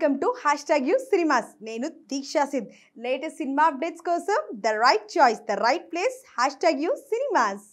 welcome to hashtag you cinemas నేను Deeksha Sid latest cinema updates కోసం the right choice the right place hashtag you cinemas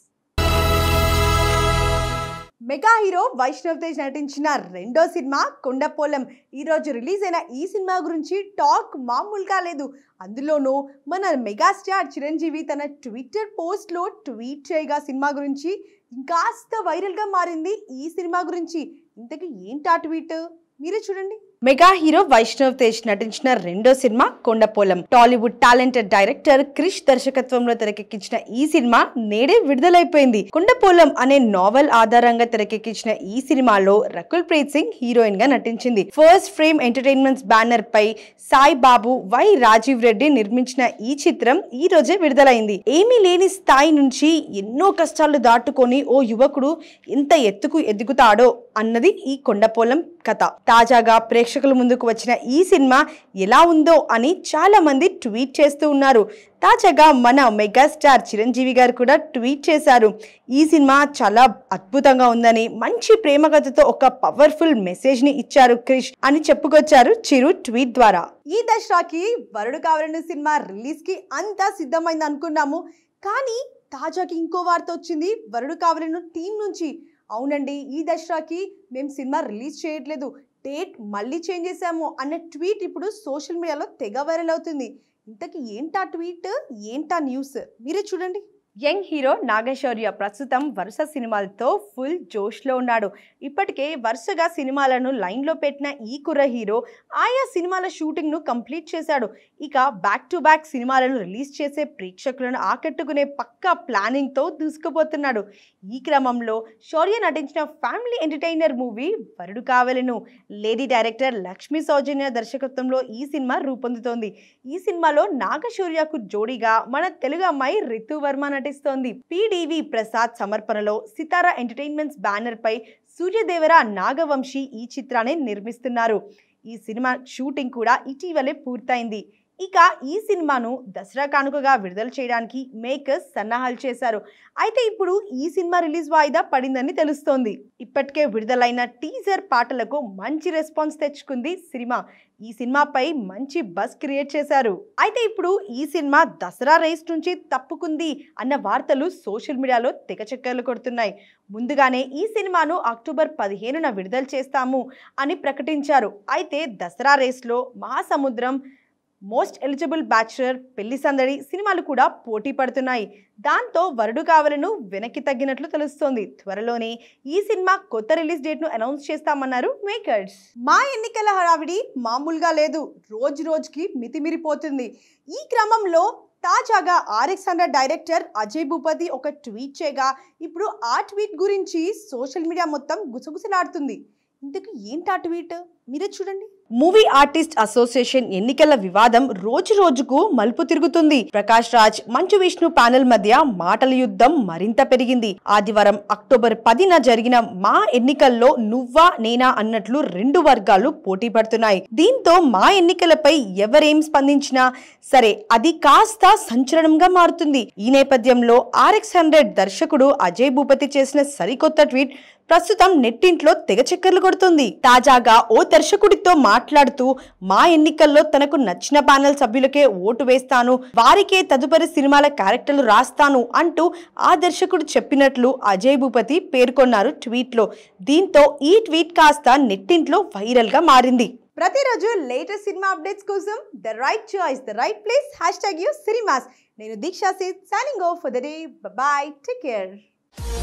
mega hero Vaishnav Tej నటించిన రెండో cinema కొండపోలం ఈరోజు release అయిన ఈ cinema గురించి టాక్ మామూలుగా లేదు అందులోనూ మన మెగాస్టార్ చిరంజీవి తన ట్విట్టర్ పోస్ట్లో ట్వీట్ చేయగా సినిమా గురించి ఇంకాస్త వైరల్గా మారింది ఈ సినిమా గురించి ఇంతకీ ఏంటి ఆ ట్వీట్ మీరే చూడండి మెగా హీరో వైష్ణవ్ తేజ్ నటించిన రెండో cinema Kondapolam Tollywood talented director Krish దర్శకత్వంలో తెరకెక్కించిన ఈ సినిమా నేడే విడుదలైపోయింది కొండపోలం అనే నావెల్ ఆధారంగా తెరకెక్కించిన ఈ సినిమాలో రకుల్ ప్రీత్ సింగ్ హీరోయిన్ గా నటించింది ఫస్ట్ ఫ్రేమ్ ఎంటర్టైన్మెంట్స్ బ్యానర్ పై సాయి బాబు వై రాజీవ్ రెడ్డి నిర్మించిన ఈ చిత్రం ఈ రోజే విడుదలైంది ఏమీ లేని స్థాయి నుంచి ఎన్నో కష్టాలు దాటుకొని ఓ యువకుడు ఎంత ఎత్తుకు ఎదుగుతాడో అన్నది ఈ కొండపోలం కథ తాజాగా ప్రేక్షకుల ముందుకు వచ్చిన ఈ సినిమా ఎలా ఉందో అని చాలా మంది ట్వీట్ చేస్తూ ఉన్నారు తాజాగా మన మెగాస్టార్ చిరంజీవి గారు కూడా ట్వీట్ చేశారు ఈ సినిమా చాలా అద్భుతంగా ఉందని మంచి ప్రేమ కథతో ఒక పవర్ఫుల్ మెసేజ్ ని ఇచ్చారు క్రిష్ అని చెప్పుకొచ్చారు చిరు ట్వీట్ ద్వారా ఈ దసరాకి వరుడు కావాలని సినిమా రిలీజ్ కి అంతా సిద్ధమైంది అనుకున్నాము కానీ తాజాకి ఇంకో వార్త వచ్చింది వరుడు కావాలను టీం నుంచి అవునండి ఈ దసరాకి మేము సినిమా రిలీజ్ చేయట్లేదు డేట్ మళ్ళీ చేంజ్ చేసాము అన్న ట్వీట్ ఇప్పుడు సోషల్ మీడియాలో తెగ వైరల్ అవుతుంది ఇంతకీ ఏంటా ట్వీట్ ఏంటా న్యూస్ మీరే చూడండి యంగ్ హీరో నాగశౌర్య ప్రస్తుతం వరుస సినిమాలతో ఫుల్ జోష్లో ఉన్నాడు ఇప్పటికే వరుసగా సినిమాలను లైన్లో పెట్టిన ఈ కుర్ర హీరో ఆయా సినిమాల షూటింగ్ను కంప్లీట్ చేశాడు ఇక బ్యాక్ టు బ్యాక్ సినిమాలను రిలీజ్ చేసే ప్రేక్షకులను ఆకట్టుకునే పక్కా ప్లానింగ్తో దూసుకుపోతున్నాడు ఈ క్రమంలో శౌర్య నటించిన family entertainer movie Varudu Kaavalenu lady director Lakshmi Soujanya దర్శకత్వంలో ఈ సినిమా రూపొందుతోంది ఈ సినిమాలో నాగశౌర్యకు జోడీగా మన తెలుగు అమ్మాయి రితు వర్మ నటిస్తోంది పిడివి ప్రసాద్ సమర్పణలో సితారా ఎంటర్టైన్మెంట్స్ బ్యానర్ పై సూర్యదేవర నాగవంశీ ఈ చిత్రాన్ని నిర్మిస్తున్నారు ఈ సినిమా షూటింగ్ కూడా ఇటీవలే పూర్తయింది ఇక ఈ సినిమాను దసరా కానుకగా విడుదల చేయడానికి మేకర్స్ సన్నాహాలు చేశారు అయితే ఇప్పుడు ఈ సినిమా రిలీజ్ వాయిదా పడిందని తెలుస్తోంది ఇప్పటికే విడుదలైన టీజర్ పాటలకు మంచి రెస్పాన్స్ తెచ్చుకుంది సినిమా ఈ సినిమాపై మంచి బస్ క్రియేట్ చేశారు అయితే ఇప్పుడు ఈ సినిమా దసరా రేస్ నుంచి తప్పుకుంది అన్న వార్తలు సోషల్ మీడియాలో తెగ చక్కర్లు కొడుతున్నాయి ముందుగానే ఈ సినిమాను అక్టోబర్ పదిహేనున విడుదల చేస్తాము అని ప్రకటించారు అయితే దసరా రేస్లో మహాసముద్రం మోస్ట్ ఎలిజిబుల్ బ్యాచులర్ పెళ్లి సందడి సినిమాలు కూడా పోటీ పడుతున్నాయి దాంతో వరుడు కావలను వెనక్కి తగ్గినట్లు తెలుస్తోంది త్వరలోనే ఈ సినిమా కొత్త రిలీజ్ డేట్ను అనౌన్స్ చేస్తామన్నారు మేకర్స్ మా ఎన్నికల హడావిడి మామూలుగా లేదు రోజు రోజుకి మితిమిరిపోతుంది ఈ క్రమంలో తాజాగా RX hundred director Ajay Bhupathi ఒక ట్వీట్ చేయగా ఇప్పుడు ఆ ట్వీట్ గురించి సోషల్ మీడియా మొత్తం గుసగుసలాడుతుంది ఇంతకు ఏంటి ఆ ట్వీట్ మీరే చూడండి మూవీ ఆర్టిస్ట్ అసోసియేషన్ ఎన్నికల వివాదం రోజు రోజుకు మలుపు తిరుగుతుంది ప్రకాష్ రాజ్ మంచు విష్ణు ప్యానెల్ మధ్య మాటల యుద్ధం మరింత పెరిగింది ఆదివారం అక్టోబర్ పదిన జరిగిన మా ఎన్నికల్లో నువ్వా నేనా అన్నట్లు రెండు వర్గాలు పోటీ పడుతున్నాయి దీంతో మా ఎన్నికలపై ఎవరేం స్పందించినా సరే అది కాస్త సంచలనంగా మారుతుంది ఈ నేపథ్యంలో ఆర్ఎక్స్ హండ్రెడ్ దర్శకుడు అజయ్ భూపతి చేసిన సరికొత్త ట్వీట్ ప్రస్తుతం నెట్టింట్లో తెగ చక్కర్లు కొడుతుంది తాజాగా ఓ దర్శకుడితో మాట్లాడుతూ మా ఎన్నికల్లో తనకు నచ్చిన ప్యానెల్ సభ్యులకే ఓటు వేస్తాను వారికే తదుపరి సినిమాల క్యారెక్టర్లు రాస్తాను అంటూ ఆ దర్శకుడు చెప్పినట్లు అజయ్ భూపతి పేర్కొన్నారు ట్వీట్లో దీంతో ఈ ట్వీట్ కాస్త నెట్టింట్లో వైరల్ గా మారింది ప్రతిరోజు లేటెస్ట్ సినిమా అప్డేట్స్ కోసం the right choice the right place hashtag you cinemas నేను Deeksha Sid signing off for the day bye take care